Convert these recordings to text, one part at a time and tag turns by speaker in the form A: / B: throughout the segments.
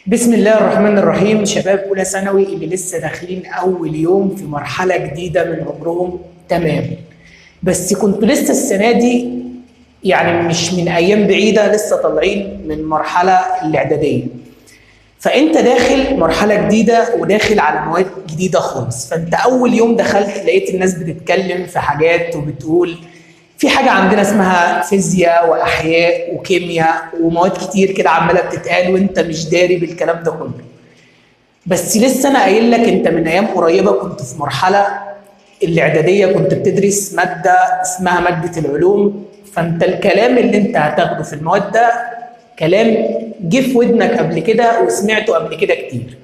A: بسم الله الرحمن الرحيم شباب اولى ثانوي اللي لسه داخلين اول يوم في مرحله جديده من عمرهم تمام بس كنتوا لسه السنه دي يعني مش من ايام بعيده لسه طالعين من مرحله الاعداديه فانت داخل مرحله جديده وداخل على مواد جديده خالص فانت اول يوم دخلت لقيت الناس بتتكلم في حاجات وبتقول في حاجه عندنا اسمها فيزياء واحياء وكيمياء ومواد كتير كده عماله بتتقال وانت مش داري بالكلام ده كله بس لسه انا قايل لك انت من ايام قريبه كنت في مرحله الاعداديه كنت بتدرس ماده اسمها ماده العلوم فانت الكلام اللي انت هتاخده في المواد ده كلام جه في ودنك قبل كده وسمعته قبل كده كتير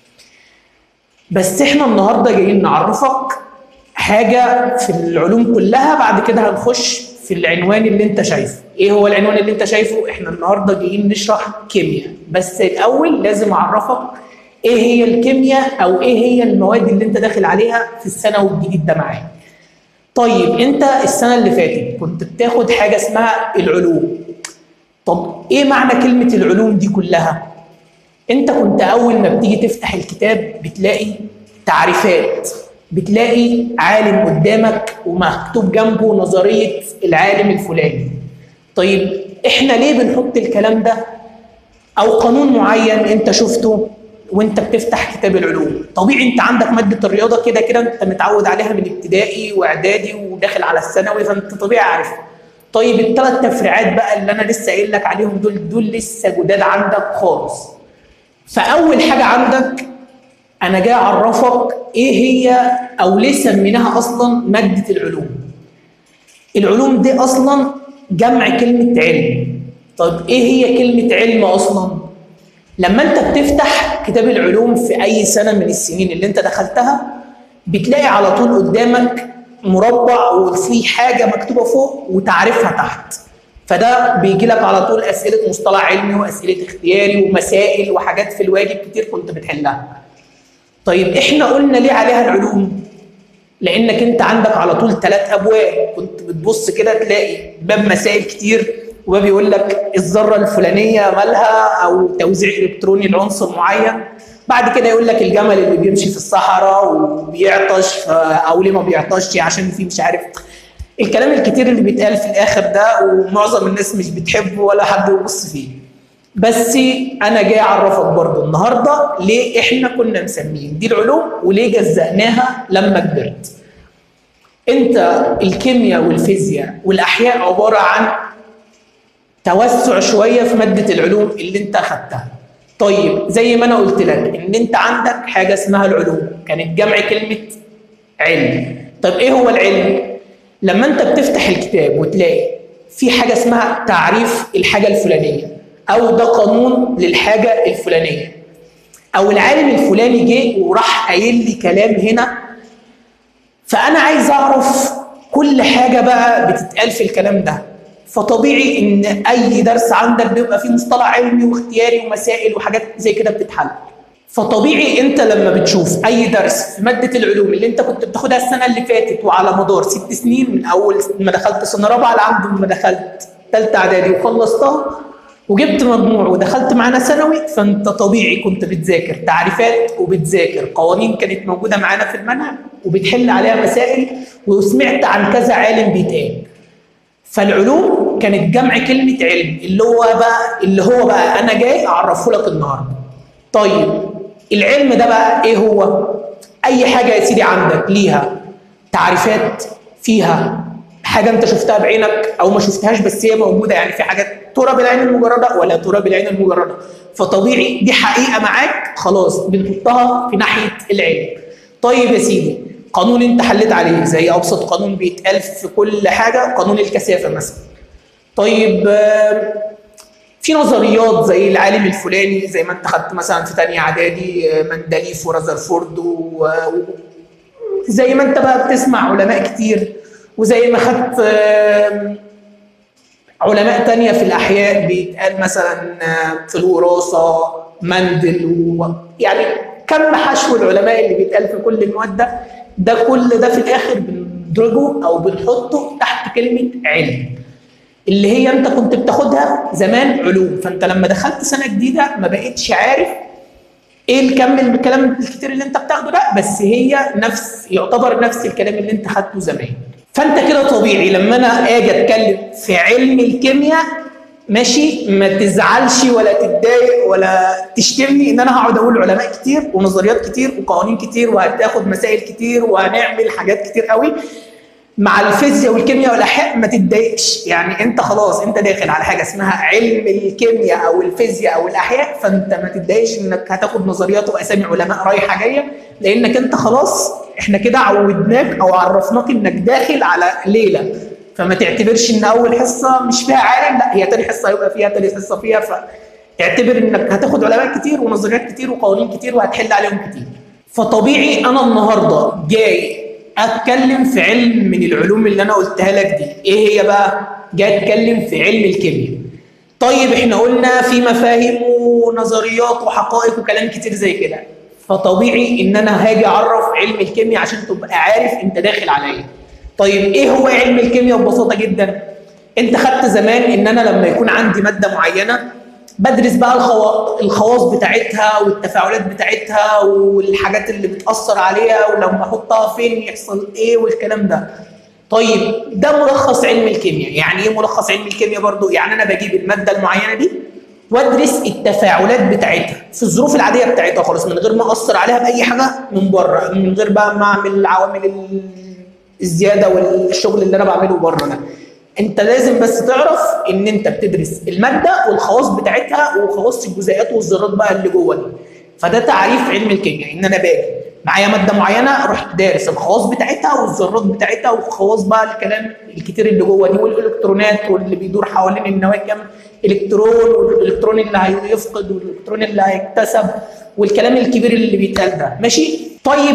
A: بس احنا النهارده جايين نعرفك حاجه في العلوم كلها بعد كده هنخش في العنوان اللي انت شايفه ايه هو العنوان اللي انت شايفه احنا النهارده جايين نشرح كيمياء بس الاول لازم اعرفك ايه هي الكيمياء او ايه هي المواد اللي انت داخل عليها في السنه الجديد ده معاك طيب انت السنه اللي فاتت كنت بتاخد حاجه اسمها العلوم طب ايه معنى كلمه العلوم دي كلها انت كنت اول ما بتيجي تفتح الكتاب بتلاقي تعريفات بتلاقي عالم قدامك ومكتوب جنبه نظريه العالم الفلاني طيب احنا ليه بنحط الكلام ده او قانون معين انت شفته وانت بتفتح كتاب العلوم طبيعي انت عندك ماده الرياضه كده كده انت متعود عليها من ابتدائي واعدادي وداخل على الثانوي فانت طبيعي عارفها طيب الثلاث تفريعات بقى اللي انا لسه قايل لك عليهم دول دول لسه جداد عندك خالص فاول حاجه عندك انا جاي اعرفك ايه هي او ليه سميناها اصلا ماده العلوم العلوم دي اصلا جمع كلمه علم طب ايه هي كلمه علم اصلا لما انت بتفتح كتاب العلوم في اي سنه من السنين اللي انت دخلتها بتلاقي على طول قدامك مربع وفي حاجه مكتوبه فوق وتعريفها تحت فده بيجي لك على طول اسئله مصطلح علمي واسئله اختياري ومسائل وحاجات في الواجب كتير كنت بتحلها طيب احنا قلنا ليه عليها العلوم لانك انت عندك على طول ثلاث ابواب كنت بتبص كده تلاقي باب مسائل كتير وباب يقول لك الذره الفلانيه مالها او توزيع الكتروني لعنصر معين بعد كده يقول لك الجمل اللي بيمشي في الصحراء وبيعطش او ليه ما بيعطشش عشان في مش عارف الكلام الكتير اللي بيتقال في الاخر ده ومعظم الناس مش بتحبه ولا حد يبص فيه بس انا جاي اعرفك برضو النهارده ليه احنا كنا مسميين دي العلوم وليه جزأناها لما كبرت انت الكيمياء والفيزياء والاحياء عباره عن توسع شويه في ماده العلوم اللي انت اخدتها طيب زي ما انا قلت لك ان انت عندك حاجه اسمها العلوم كانت جمع كلمه علم طيب ايه هو العلم لما انت بتفتح الكتاب وتلاقي في حاجه اسمها تعريف الحاجه الفلانيه او ده قانون للحاجه الفلانيه او العالم الفلاني جه وراح قايل لي كلام هنا فانا عايز اعرف كل حاجه بقى بتتقال في الكلام ده فطبيعي ان اي درس عندك بيبقى فيه مصطلح علمي واختياري ومسائل وحاجات زي كده بتتحل فطبيعي انت لما بتشوف اي درس في ماده العلوم اللي انت كنت بتاخدها السنه اللي فاتت وعلى مدار ست سنين من اول ما دخلت سنه رابعه لعند ما دخلت ثالثه اعدادي وخلصتها وجبت مجموع ودخلت معانا ثانوي فانت طبيعي كنت بتذاكر تعريفات وبتذاكر قوانين كانت موجوده معانا في المنهج وبتحل عليها مسائل وسمعت عن كذا عالم بيتقال فالعلوم كانت جمع كلمه علم اللي هو بقى اللي هو بقى انا جاي اعرفه لك النهارده طيب العلم ده بقى ايه هو اي حاجه يا سيدي عندك ليها تعريفات فيها حاجه انت شفتها بعينك او ما شفتهاش بس هي موجوده يعني في حاجات ترى بالعين المجرده ولا ترى بالعين المجرده فطبيعي دي حقيقه معاك خلاص بنحطها في ناحيه العلم طيب يا سيدي قانون انت حليت عليه زي ابسط قانون بيتقال في كل حاجه قانون الكثافه مثلا طيب في نظريات زي العالم الفلاني زي ما انت خدت مثلا في ثانيه اعدادي مندليف ورذرفورد و... زي ما انت بقى بتسمع علماء كتير وزي ما خدت علماء تانية في الأحياء بيتقال مثلا في الوراثة مندل و... يعني كم حشو العلماء اللي بيتقال في كل المواد ده ده كل ده في الآخر بندرجه أو بنحطه تحت كلمة علم اللي هي أنت كنت بتاخدها زمان علوم فأنت لما دخلت سنة جديدة ما بقتش عارف ايه الكم من الكلام الكتير اللي انت بتاخده ده بس هي نفس يعتبر نفس الكلام اللي انت خدته زمان فانت كده طبيعي لما انا اجي اتكلم في علم الكيمياء ماشي ما تزعلش ولا تتضايق ولا تشتمني ان انا هقعد اقول علماء كتير ونظريات كتير وقوانين كتير وهتاخد مسائل كتير وهنعمل حاجات كتير قوي مع الفيزياء والكيمياء والاحياء ما تتضايقش يعني انت خلاص انت داخل على حاجه اسمها علم الكيمياء او الفيزياء او الاحياء فانت ما تتضايقش انك هتاخد نظريات واسامي علماء رايحه جايه لانك انت خلاص احنا كده عودناك او عرفناك انك داخل على ليله فما تعتبرش ان اول حصه مش فيها عالم لا هي تاني حصه هيبقى فيها تالت حصه فيها فاعتبر انك هتاخد علماء كتير ونظريات كتير وقوانين كتير وهتحل عليهم كتير فطبيعي انا النهارده جاي اتكلم في علم من العلوم اللي انا قلتها لك دي ايه هي بقى جاي اتكلم في علم الكيمياء طيب احنا قلنا في مفاهيم ونظريات وحقائق وكلام كتير زي كده فطبيعي ان انا هاجي اعرف علم الكيمياء عشان تبقى عارف انت داخل على ايه طيب ايه هو علم الكيمياء ببساطه جدا انت خدت زمان ان انا لما يكون عندي ماده معينه بدرس بقى الخوا... الخواص بتاعتها والتفاعلات بتاعتها والحاجات اللي بتاثر عليها ولما احطها فين يحصل ايه والكلام ده طيب ده ملخص علم الكيمياء يعني ايه ملخص علم الكيمياء برضو يعني انا بجيب الماده المعينه دي وادرس التفاعلات بتاعتها في الظروف العاديه بتاعتها خالص من غير ما اثر عليها باي حاجه من بره من غير بقى ما اعمل عوامل الزياده والشغل اللي انا بعمله بره ده انت لازم بس تعرف ان انت بتدرس الماده والخواص بتاعتها وخواص الجزيئات والذرات بقى اللي جوه دي فده تعريف علم الكيمياء ان انا باجي معايا ماده معينه رحت دارس الخواص بتاعتها والذرات بتاعتها وخواص بقى الكلام الكتير اللي جوه دي والالكترونات واللي بيدور حوالين النواه كام الكترون والالكترون اللي هيفقد والالكترون اللي هيكتسب والكلام الكبير اللي بيتقال ده ماشي طيب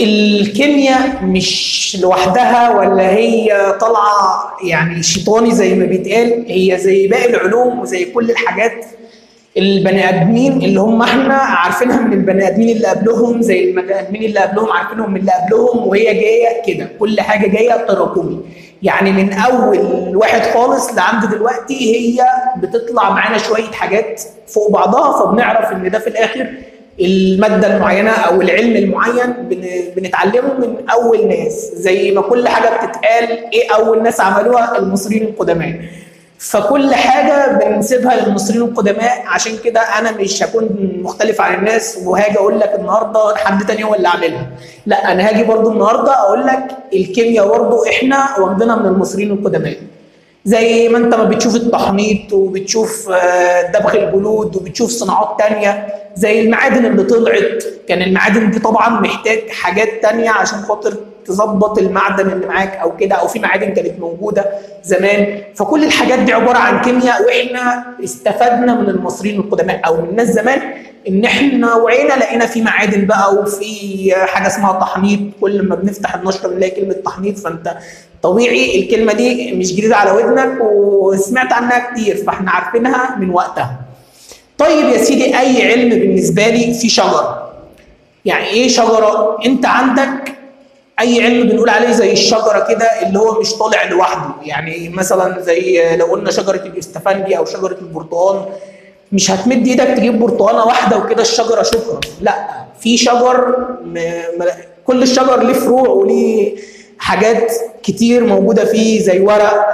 A: الكيمياء مش لوحدها ولا هي طالعه يعني شيطاني زي ما بيتقال هي زي باقي العلوم وزي كل الحاجات البني ادمين اللي هم احنا عارفينها من البني ادمين اللي قبلهم زي البني ادمين اللي قبلهم عارفينهم من اللي قبلهم وهي جايه كده كل حاجه جايه تراكمي يعني من اول واحد خالص لعند دلوقتي هي بتطلع معانا شويه حاجات فوق بعضها فبنعرف ان ده في الاخر الماده المعينه او العلم المعين بنتعلمه من اول ناس زي ما كل حاجه بتتقال ايه اول ناس عملوها المصريين القدماء فكل حاجه بنسيبها للمصريين القدماء عشان كده انا مش هكون مختلف عن الناس وهاجي اقول لك النهارده حد تاني هو اللي عاملها لا انا هاجي برضو النهارده اقول لك الكيمياء برضو احنا واخدينها من المصريين القدماء زي ما انت ما بتشوف التحنيط وبتشوف دبغ الجلود وبتشوف صناعات تانية زي المعادن اللي طلعت كان المعادن دي طبعا محتاج حاجات تانية عشان خاطر تظبط المعدن اللي معاك او كده او في معادن كانت موجوده زمان فكل الحاجات دي عباره عن كيمياء واحنا استفدنا من المصريين القدماء او من الناس زمان ان احنا وعينا لقينا في معادن بقى وفي حاجه اسمها تحنيط كل ما بنفتح النشره بنلاقي كلمه تحنيط فانت طبيعي الكلمه دي مش جديده على ودنك وسمعت عنها كتير فاحنا عارفينها من وقتها. طيب يا سيدي اي علم بالنسبه لي في شجره. يعني ايه شجره؟ انت عندك اي علم بنقول عليه زي الشجره كده اللي هو مش طالع لوحده يعني مثلا زي لو قلنا شجره الاستفندي او شجره البرتقال مش هتمد ايدك تجيب برتقانه واحده وكده الشجره شكرا لا في شجر م... م... كل الشجر ليه فروع وليه حاجات كتير موجوده فيه زي ورق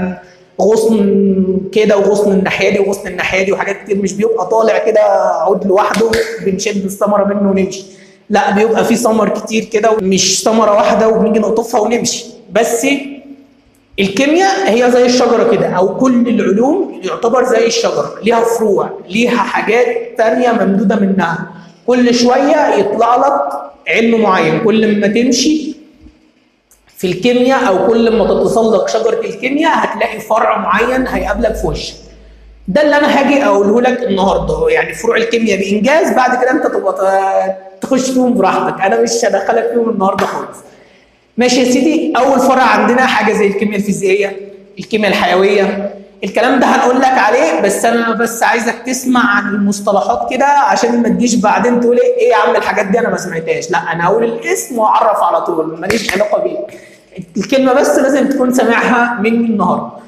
A: غصن كده وغصن الناحيه دي وغصن الناحيه دي وحاجات كتير مش بيبقى طالع كده عود لوحده بنشد الثمره منه ونمشي لا بيبقى فيه ثمر كتير كده مش ثمره واحده وبنيجي نقطفها ونمشي بس الكيمياء هي زي الشجره كده او كل العلوم يعتبر زي الشجره ليها فروع ليها حاجات تانية ممدوده منها كل شويه يطلع لك علم معين كل ما تمشي في الكيمياء او كل ما تتسلق شجره الكيمياء هتلاقي فرع معين هيقابلك في وشك ده اللي انا هاجي اقوله لك النهارده يعني فروع الكيمياء بانجاز بعد كده انت تبقى تخش فيهم براحتك انا مش هدخلك فيهم النهارده خالص ماشي يا سيدي اول فرع عندنا حاجه زي الكيمياء الفيزيائيه الكيمياء الحيويه الكلام ده هنقول لك عليه بس انا بس عايزك تسمع عن المصطلحات كده عشان ما تجيش بعدين تقول ايه يا عم الحاجات دي انا ما سمعتهاش لا انا هقول الاسم واعرف على طول ماليش علاقه بيك الكلمه بس لازم تكون سامعها مني النهارده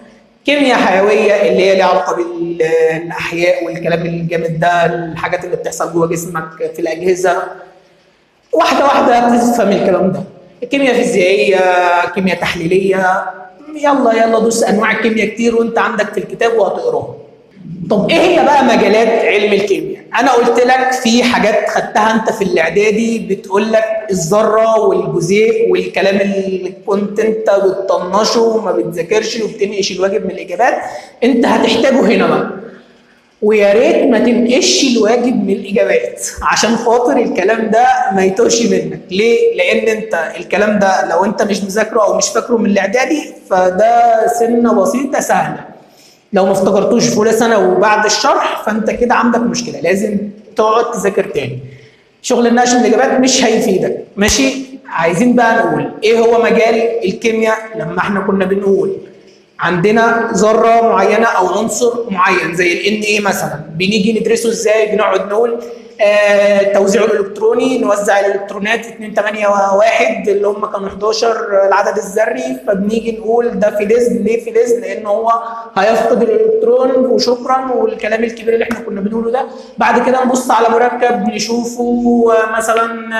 A: كيمياء حيويه اللي هي ليها علاقه بالاحياء والكلام الجامد ده الحاجات اللي بتحصل جوه جسمك في الاجهزه واحده واحده تفهم الكلام ده كيمياء فيزيائيه كيمياء تحليليه يلا يلا دوس انواع الكيمياء كتير وانت عندك في الكتاب وهتقراها طب ايه هي بقى مجالات علم الكيمياء انا قلت لك في حاجات خدتها انت في الاعدادي بتقول لك الذره والجزيء والكلام اللي كنت انت بتطنشه وما بتذاكرش وبتنقش الواجب من الاجابات انت هتحتاجه هنا بقى ويا ريت ما تنقش الواجب من الاجابات عشان خاطر الكلام ده ما يتوهش منك ليه لان انت الكلام ده لو انت مش مذاكره او مش فاكره من الاعدادي فده سنه بسيطه سهله لو ما افتكرتوش في اولى سنه وبعد الشرح فانت كده عندك مشكله لازم تقعد تذاكر تاني شغل النقش من الاجابات مش هيفيدك ماشي عايزين بقى نقول ايه هو مجال الكيمياء لما احنا كنا بنقول عندنا ذره معينه او عنصر معين زي ال ايه مثلا بنيجي ندرسه ازاي بنقعد نقول آه توزيعه الالكتروني نوزع الالكترونات 2 8 1 اللي هم كانوا 11 العدد الذري فبنيجي نقول ده فلز ليه فلز لان هو هيفقد الالكترون وشكرا والكلام الكبير اللي احنا كنا بنقوله ده بعد كده نبص على مركب نشوفه آه مثلا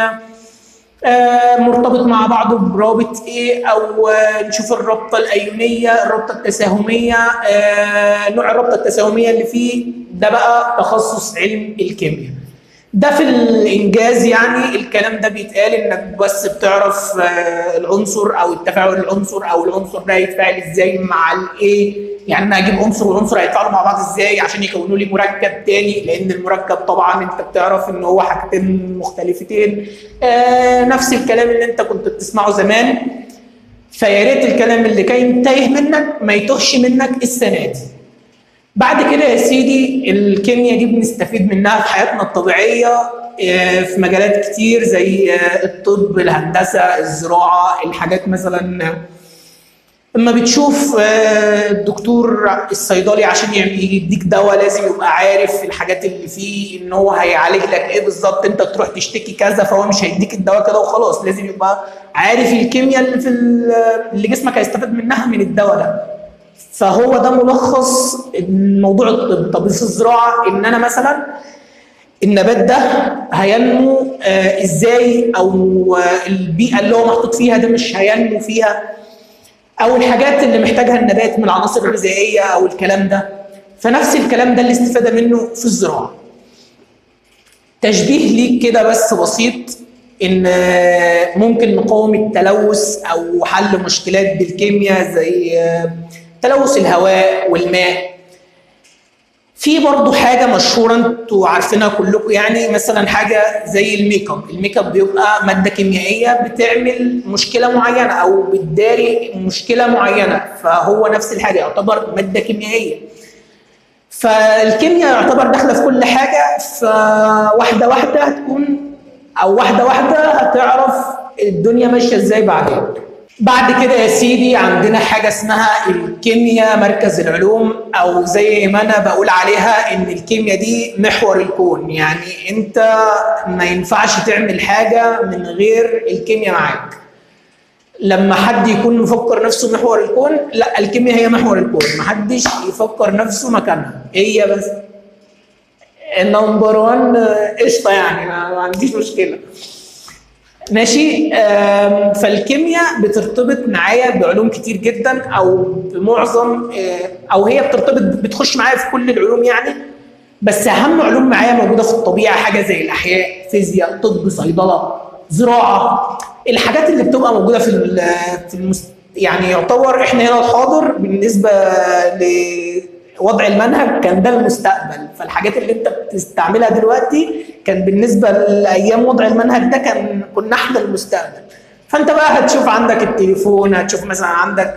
A: آه مرتبط مع بعضه برابط ايه او آه نشوف الرابطه الايونيه الرابطه التساهميه آه نوع الرابطه التساهميه اللي فيه ده بقى تخصص علم الكيمياء ده في الانجاز يعني الكلام ده بيتقال انك بس بتعرف العنصر او التفاعل العنصر او العنصر ده هيتفاعل ازاي مع الايه يعني انا اجيب عنصر وعنصر هيتفاعلوا مع بعض ازاي عشان يكونوا لي مركب تاني لان المركب طبعا انت بتعرف ان هو حاجتين مختلفتين آه نفس الكلام اللي انت كنت بتسمعه زمان فيا ريت الكلام اللي كان تايه منك ما يتوهش منك السنه دي بعد كده يا سيدي الكيمياء دي بنستفيد منها في حياتنا الطبيعيه في مجالات كتير زي الطب الهندسه الزراعه الحاجات مثلا اما بتشوف الدكتور الصيدلي عشان يديك دواء لازم يبقى عارف الحاجات اللي فيه ان هو هيعالج لك ايه بالظبط انت تروح تشتكي كذا فهو مش هيديك الدواء كده وخلاص لازم يبقى عارف الكيمياء اللي في اللي جسمك هيستفاد منها من الدواء ده فهو ده ملخص موضوع الطب طب في الزراعه ان انا مثلا النبات ده هينمو آه ازاي او آه البيئه اللي هو محطوط فيها ده مش هينمو فيها او الحاجات اللي محتاجها النبات من العناصر الغذائيه او الكلام ده فنفس الكلام ده الاستفاده منه في الزراعه تشبيه ليك كده بس بسيط ان ممكن نقاوم التلوث او حل مشكلات بالكيمياء زي تلوث الهواء والماء في برضه حاجه مشهوره انتوا عارفينها كلكم يعني مثلا حاجه زي الميك اب الميك اب بيبقى ماده كيميائيه بتعمل مشكله معينه او بتداري مشكله معينه فهو نفس الحاجه يعتبر ماده كيميائيه فالكيمياء يعتبر داخله في كل حاجه فواحده واحده هتكون او واحده واحده هتعرف الدنيا ماشيه ازاي بعدين بعد كده يا سيدي عندنا حاجه اسمها الكيمياء مركز العلوم او زي ما انا بقول عليها ان الكيمياء دي محور الكون يعني انت ما ينفعش تعمل حاجه من غير الكيمياء معاك لما حد يكون مفكر نفسه محور الكون لا الكيمياء هي محور الكون ما حدش يفكر نفسه مكانها هي بس النمبر 1 قشطه يعني ما عنديش مشكله ماشي فالكيمياء بترتبط معايا بعلوم كتير جدا او بمعظم او هي بترتبط بتخش معايا في كل العلوم يعني بس اهم علوم معايا موجوده في الطبيعه حاجه زي الاحياء فيزياء طب صيدله زراعه الحاجات اللي بتبقى موجوده في في المست... يعني يعتبر احنا هنا الحاضر بالنسبه لوضع المنهج كان ده المستقبل فالحاجات اللي انت بتستعملها دلوقتي كان بالنسبه لايام وضع المنهج ده كان كنا احنا المستقبل فانت بقى هتشوف عندك التليفون هتشوف مثلا عندك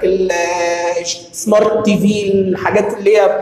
A: السمارت تي في الحاجات اللي هي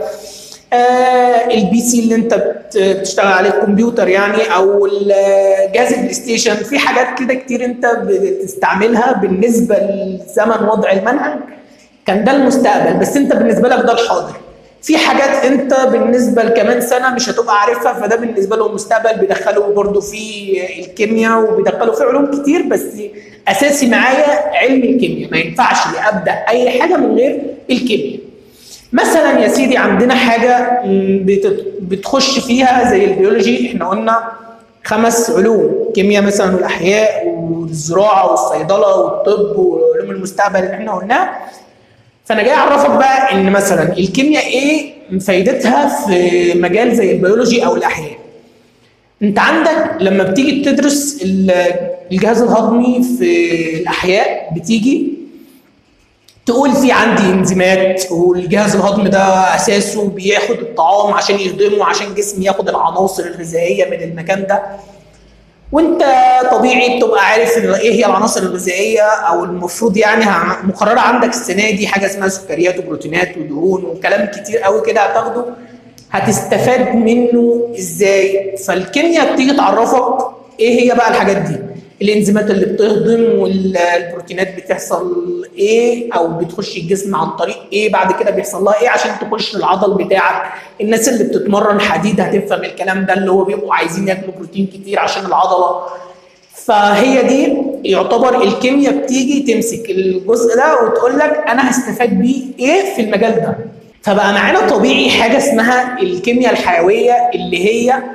A: آه البي سي اللي انت بتشتغل عليه الكمبيوتر يعني او جهاز البلاي ستيشن في حاجات كده كتير انت بتستعملها بالنسبه لزمن وضع المنهج كان ده المستقبل بس انت بالنسبه لك ده الحاضر في حاجات انت بالنسبه لكمان سنه مش هتبقى عارفها فده بالنسبه له المستقبل بيدخلوا برضو في الكيمياء وبيدخلوا في علوم كتير بس اساسي معايا علم الكيمياء ما ينفعش ابدا اي حاجه من غير الكيمياء مثلا يا سيدي عندنا حاجه م، بتت- بتخش فيها زي البيولوجي احنا قلنا خمس علوم كيمياء مثلا والاحياء والزراعه والصيدله والطب وعلوم المستقبل اللي احنا قلناها فانا جاي اعرفك بقى ان مثلا الكيمياء ايه فايدتها في مجال زي البيولوجي او الاحياء انت عندك لما بتيجي تدرس ال- الجهاز الهضمي في الاحياء بتيجي تقول في عندي انزيمات والجهاز الهضمي ده اساسه بياخد الطعام عشان يهضمه عشان جسمي ياخد العناصر الغذائيه من المكان ده وانت طبيعي بتبقى عارف إن ايه هي العناصر الغذائيه او المفروض يعني ه- مقرره عندك السنه دي حاجه اسمها سكريات وبروتينات ودهون وكلام كتير قوي كده هتاخده هتستفاد منه ازاي فالكيمياء بتيجي تعرفك ايه هي بقى الحاجات دي الانزيمات اللي بتهضم والبروتينات بتحصل ايه او بتخش الجسم عن طريق ايه بعد كده بيحصل لها ايه عشان تخش العضل بتاعك الناس اللي بتتمرن حديد هتفهم الكلام ده اللي هو بيبقوا عايزين ياكلوا بروتين كتير عشان العضله فهي دي يعتبر الكيمياء بتيجي تمسك الجزء ده وتقول لك انا هستفاد بيه ايه في المجال ده فبقى معانا طبيعي حاجه اسمها الكيمياء الحيويه اللي هي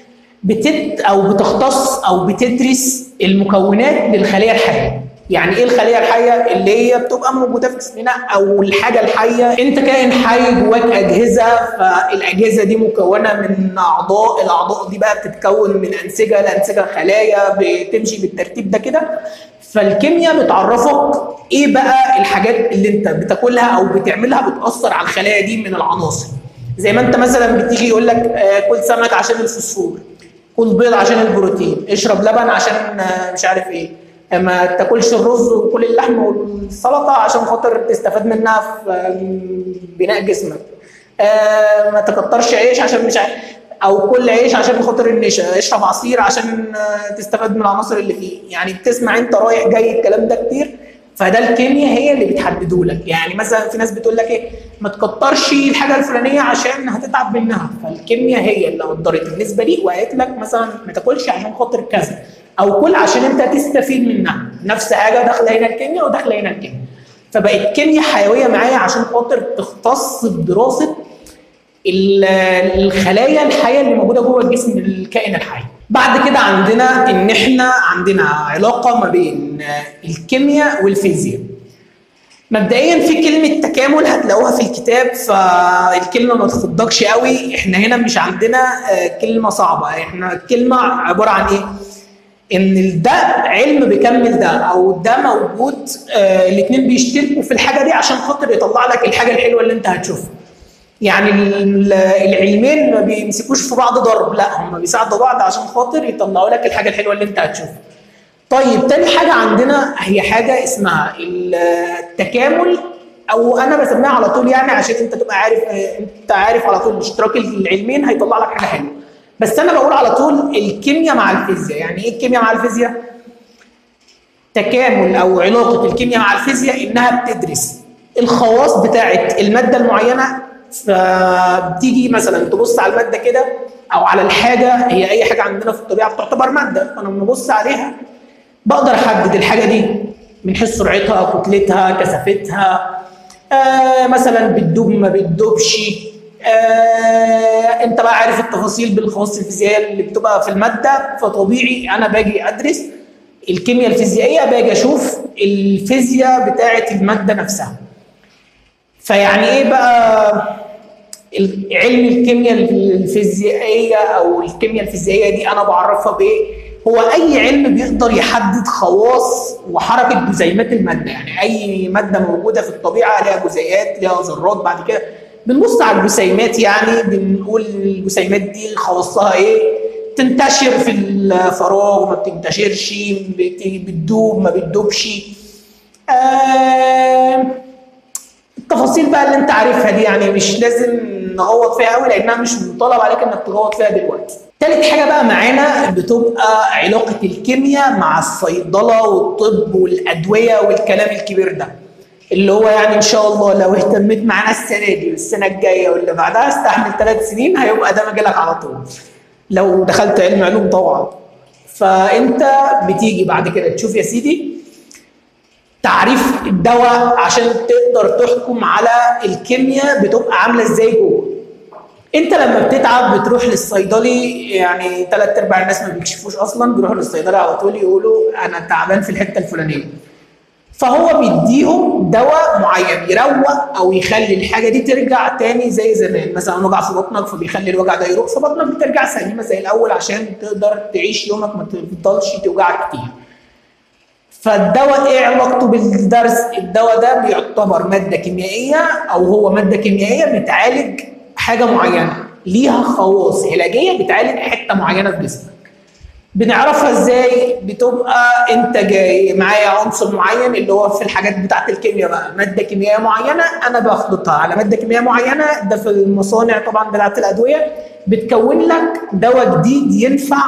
A: بتت او بتختص او بتدرس المكونات للخليه الحيه يعني ايه الخليه الحيه اللي هي بتبقى موجوده في جسمنا او الحاجه الحيه انت كائن حي جواك اجهزه فالاجهزه دي مكونه من اعضاء الاعضاء دي بقى بتتكون من انسجه الانسجه خلايا بتمشي بالترتيب ده كده فالكيمياء بتعرفك ايه بقى الحاجات اللي انت بتاكلها او بتعملها بتاثر على الخلايا دي من العناصر زي ما انت مثلا بتيجي يقول لك آه، كل سمك عشان الفوسفور كل بيض عشان البروتين اشرب لبن عشان آه، مش عارف ايه آه، ما تاكلش الرز وكل اللحمه والسلطه عشان خاطر تستفاد منها في آه، بناء جسمك آه، ما تكترش عيش عشان مش عارف او كل عيش عشان خاطر النشا اشرب عصير عشان آه، تستفاد من العناصر اللي فيه يعني بتسمع انت رايح جاي الكلام ده كتير فده الكيمياء هي اللي بتحدده لك يعني مثلا في ناس بتقول لك ايه ما تكترش الحاجه الفلانيه عشان هتتعب منها فالكيمياء هي اللي قدرت بالنسبه لي وقالت لك مثلا ما تاكلش عشان خاطر كذا او كل عشان انت تستفيد منها نفس حاجه داخله هنا الكيمياء وداخله هنا الكيمياء فبقت كيمياء حيويه معايا عشان خاطر تختص بدراسه ال- الخلايا الحيه اللي موجوده جوه الجسم الكائن الحي بعد كده عندنا ان احنا عندنا علاقه ما بين آه، الكيمياء والفيزياء مبدئيا في كلمه تكامل هتلاقوها في الكتاب فالكلمه ما تخضكش قوي احنا هنا مش عندنا آه، كلمه صعبه احنا الكلمه عباره عن ايه ان ده علم بيكمل ده او ده موجود آه الاثنين بيشتركوا في الحاجه دي عشان خاطر يطلع لك الحاجه الحلوه اللي انت هتشوفها يعني ال- العلمين ما بيمسكوش في بعض ضرب لا هم بيساعدوا بعض عشان خاطر يطلعوا لك الحاجه الحلوه اللي انت هتشوفها طيب تاني حاجه عندنا هي حاجه اسمها التكامل او انا بسميها على طول يعني عشان انت تبقى عارف آه، انت عارف على طول اشتراك العلمين هيطلع لك حاجه حلوه بس انا بقول على طول الكيمياء مع الفيزياء يعني ايه الكيمياء مع الفيزياء تكامل او علاقه الكيمياء مع الفيزياء انها بتدرس الخواص بتاعه الماده المعينه فبتيجي مثلا تبص على الماده كده او على الحاجه هي اي حاجه عندنا في الطبيعه بتعتبر ماده فانا لما ابص عليها بقدر احدد الحاجه دي من حيث سرعتها كتلتها كثافتها آه مثلا بتدوب ما بتدوبش آه انت بقى عارف التفاصيل بالخواص الفيزيائيه اللي بتبقى في الماده فطبيعي انا باجي ادرس الكيمياء الفيزيائيه باجي اشوف الفيزياء بتاعه الماده نفسها فيعني ايه بقى ال- علم الكيمياء الفيزيائيه او الكيمياء الفيزيائيه دي انا بعرفها بايه هو اي علم بيقدر يحدد خواص وحركه جزيئات الماده يعني اي ماده موجوده في الطبيعه ليها جزيئات ليها ذرات بعد كده بنبص على الجسيمات يعني بنقول الجسيمات دي خواصها ايه تنتشر في الفراغ ما بتنتشرش بت- بتدوب ما بتدوبش آه التفاصيل بقى اللي انت عارفها دي يعني مش لازم نغوط فيها قوي لانها مش مطالب عليك انك تغوط فيها دلوقتي. تالت حاجه بقى معانا بتبقى علاقه الكيمياء مع الصيدله والطب والادويه والكلام الكبير ده. اللي هو يعني ان شاء الله لو اهتميت معانا السنه دي والسنه الجايه واللي بعدها استحمل ثلاث سنين هيبقى ده مجالك على طول. لو دخلت علم علوم طبعا. فانت بتيجي بعد كده تشوف يا سيدي تعريف الدواء عشان تقدر تحكم على الكيمياء بتبقى عامله ازاي جوه انت لما بتتعب بتروح للصيدلي يعني ثلاث ارباع الناس ما بيكشفوش اصلا بيروحوا للصيدلي على طول يقولوا انا تعبان في الحته الفلانيه فهو بيديهم دواء معين يروق او يخلي الحاجه دي ترجع تاني زي زمان مثلا وجع في بطنك فبيخلي الوجع ده يروح فبطنك بترجع سليمه زي الاول عشان تقدر تعيش يومك ما تفضلش توجعك كتير فالدواء ايه علاقته بالدرس الدواء ده بيعتبر ماده كيميائيه او هو ماده كيميائيه بتعالج حاجه معينه ليها خواص علاجيه بتعالج حته معينه في جسمك بنعرفها ازاي بتبقى انت جاي معايا عنصر معين اللي هو في الحاجات بتاعت الكيمياء بقى ماده كيميائيه معينه انا بخلطها على ماده كيميائيه معينه ده في المصانع طبعا بتاعت الادويه بتكون لك دواء جديد ينفع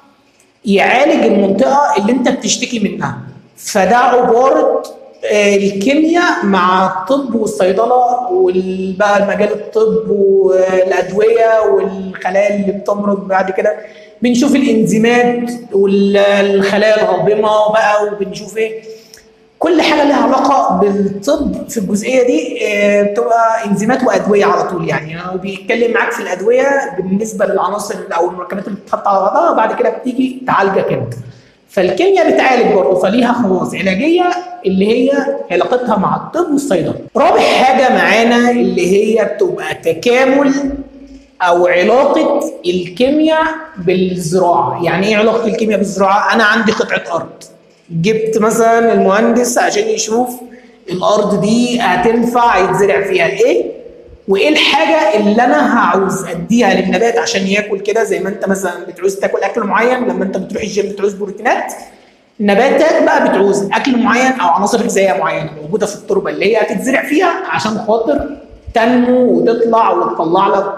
A: يعالج المنطقه اللي انت بتشتكي منها فده عباره الكيمياء مع الطب والصيدله وبقى مجال الطب والادويه والخلايا اللي بتمرض بعد كده بنشوف الانزيمات والخلايا الهاضمه بقى وبنشوف ايه كل حاجه لها علاقه بالطب في الجزئيه دي بتبقى انزيمات وادويه على طول يعني هو بيتكلم معاك في الادويه بالنسبه للعناصر او المركبات اللي بتتحط على بعضها بعد كده بتيجي تعالجك انت فالكيمياء بتعالج برضه فليها خواص علاجيه اللي هي علاقتها مع الطب والصيدله. رابع حاجه معانا اللي هي بتبقى تكامل او علاقه الكيمياء بالزراعه، يعني ايه علاقه الكيمياء بالزراعه؟ انا عندي قطعه ارض. جبت مثلا المهندس عشان يشوف الارض دي هتنفع يتزرع فيها ايه وايه الحاجه اللي انا هعوز اديها للنبات عشان ياكل كده زي ما انت مثلا بتعوز تاكل اكل معين لما انت بتروح الجيم بتعوز بروتينات النباتات بقى بتعوز اكل معين او عناصر غذائيه معينه موجوده في التربه اللي هي هتتزرع فيها عشان خاطر تنمو وتطلع وتطلع لك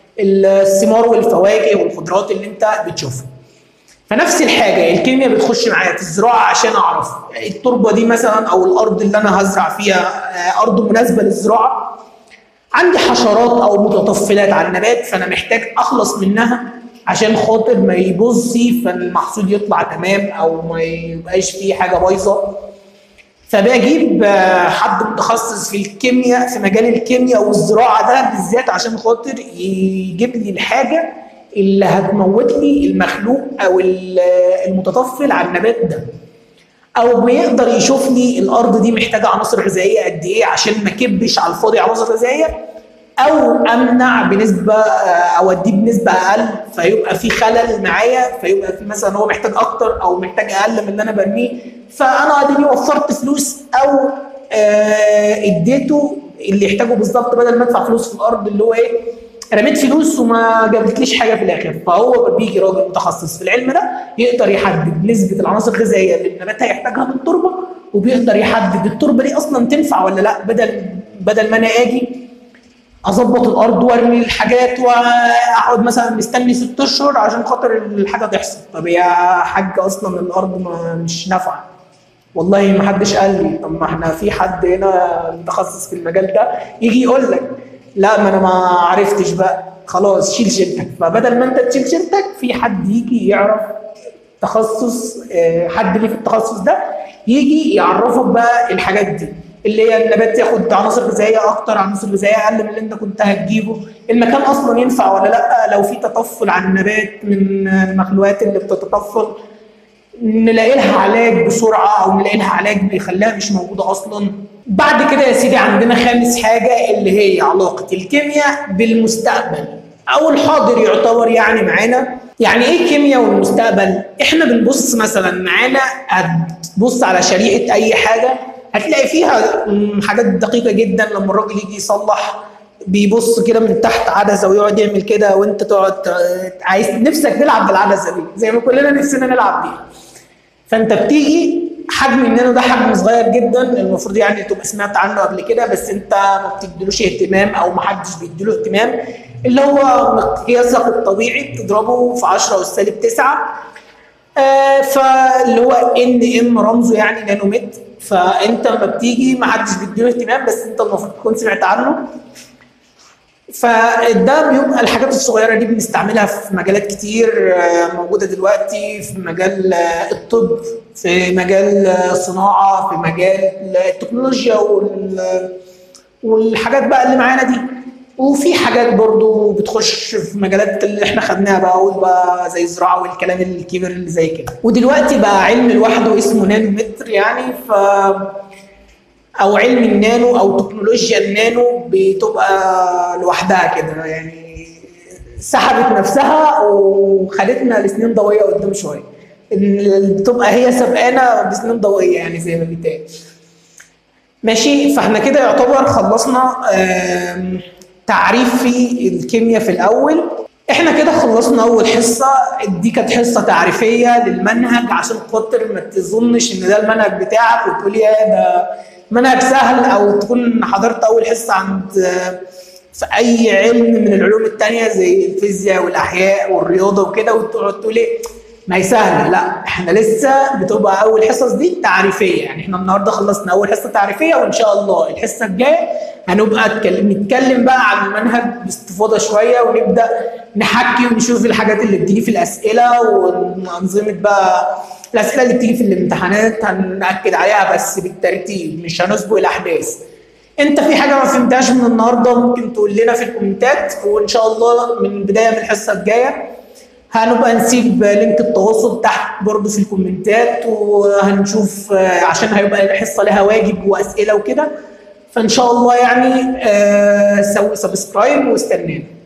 A: الثمار والفواكه والخضروات اللي انت بتشوفها. فنفس الحاجه الكيمياء بتخش معايا في الزراعه عشان اعرف التربه دي مثلا او الارض اللي انا هزرع فيها ارض مناسبه للزراعه عندي حشرات او متطفلات على النبات فانا محتاج اخلص منها عشان خاطر ما يبوظش فالمحصول يطلع تمام او ما يبقاش فيه حاجه بايظه فبجيب حد متخصص في الكيمياء في مجال الكيمياء والزراعه ده بالذات عشان خاطر يجيب لي الحاجه اللي هتموت لي المخلوق او المتطفل على النبات ده او بيقدر يشوف لي الارض دي محتاجه عناصر غذائيه قد ايه عشان ما اكبش على الفاضي عناصر غذائيه او امنع بنسبه او اديه بنسبه اقل فيبقى في خلل معايا فيبقى في مثلا هو محتاج اكتر او محتاج اقل من اللي انا برميه فانا اديني وفرت فلوس او اديته اللي يحتاجه بالظبط بدل ما ادفع فلوس في الارض اللي هو ايه رميت فلوس وما جابتليش حاجه في الاخر فهو بيجي راجل متخصص في العلم ده يقدر يحدد نسبه العناصر الغذائيه اللي النبات هيحتاجها من التربه وبيقدر يحدد التربه دي اصلا تنفع ولا لا بدل بدل ما انا اجي اظبط الارض وارمي الحاجات واقعد مثلا مستني ست اشهر عشان خاطر الحاجه تحصل طب يا حاج اصلا الارض ما مش نافعه والله ما حدش قال لي طب ما احنا في حد هنا متخصص في المجال ده يجي يقول لك لا ما انا ما عرفتش بقى خلاص شيل شيلتك فبدل ما انت تشيل شيلتك في حد يجي يعرف تخصص حد ليه في التخصص ده يجي يعرفك بقى الحاجات دي اللي هي النبات ياخد عناصر غذائيه اكتر عناصر غذائيه اقل من اللي انت كنت هتجيبه المكان اصلا ينفع ولا لا لو في تطفل على النبات من المخلوقات اللي بتتطفل نلاقي لها علاج بسرعه او نلاقي لها علاج بيخليها مش موجوده اصلا بعد كده يا سيدي عندنا خامس حاجه اللي هي علاقه الكيمياء بالمستقبل او الحاضر يعتبر يعني معانا يعني ايه كيمياء والمستقبل احنا بنبص مثلا معانا هتبص على شريحه اي حاجه هتلاقي فيها حاجات دقيقه جدا لما الراجل يجي يصلح بيبص كده من تحت عدسه ويقعد يعمل كده وانت تقعد عايز نفسك تلعب بالعدسه دي زي ما كلنا نفسنا نلعب بيها فانت بتيجي حجم النانو ده حجم صغير جدا المفروض يعني تبقى سمعت عنه قبل كده بس انت ما بتديلوش اهتمام او ما حدش بيديله اهتمام اللي هو مقياسك الطبيعي بتضربه في 10 اس سالب 9 آه فاللي هو ان ام رمزه يعني نانومتر فانت لما بتيجي ما حدش بيديله اهتمام بس انت المفروض تكون سمعت عنه فده بيبقى الحاجات الصغيره دي بنستعملها في مجالات كتير آه، موجوده دلوقتي في مجال آه، الطب في مجال آه، الصناعه في مجال التكنولوجيا وال- والحاجات بقى اللي معانا دي وفي حاجات برضو بتخش في مجالات اللي احنا خدناها بقى اقول بقى زي الزراعه والكلام الكبير اللي زي كده ودلوقتي بقى علم لوحده اسمه نانومتر يعني ف او علم النانو او تكنولوجيا النانو بتبقى لوحدها كده يعني سحبت نفسها وخدتنا لسنين ضوئيه قدام شويه ال- بتبقى هي سبقانا بسنين ضوئيه يعني زي ما بيتقال ماشي فاحنا كده يعتبر خلصنا آم، تعريف في الكيمياء في الاول احنا كده خلصنا اول حصه دي كانت حصه تعريفيه للمنهج عشان خاطر ما تظنش ان ده المنهج بتاعك وتقول يا ده منهج سهل او تكون حضرت اول حصه عند آه، في اي علم من العلوم التانية زي الفيزياء والاحياء والرياضه وكده وتقعد تقول ايه ما هي سهله لا احنا لسه بتبقى اول حصص دي تعريفيه يعني احنا النهارده خلصنا اول حصه تعريفيه وان شاء الله الحصه الجايه هنبقى اتكلم نتكلم بقى عن المنهج باستفاضه شويه ونبدا نحكي ونشوف الحاجات اللي بتيجي في الاسئله وانظمه بقى الاسئله اللي بتيجي في الامتحانات هنأكد عليها بس بالترتيب مش هنسبق الاحداث انت في حاجه ما فهمتهاش من النهارده ممكن تقول لنا في الكومنتات وان شاء الله من بدايه من الحصه الجايه هنبقى نسيب لينك التواصل تحت برضو في الكومنتات وهنشوف آه، عشان هيبقى الحصه لها واجب واسئله وكده فان شاء الله يعني آه، سوي سبسكرايب واستنانا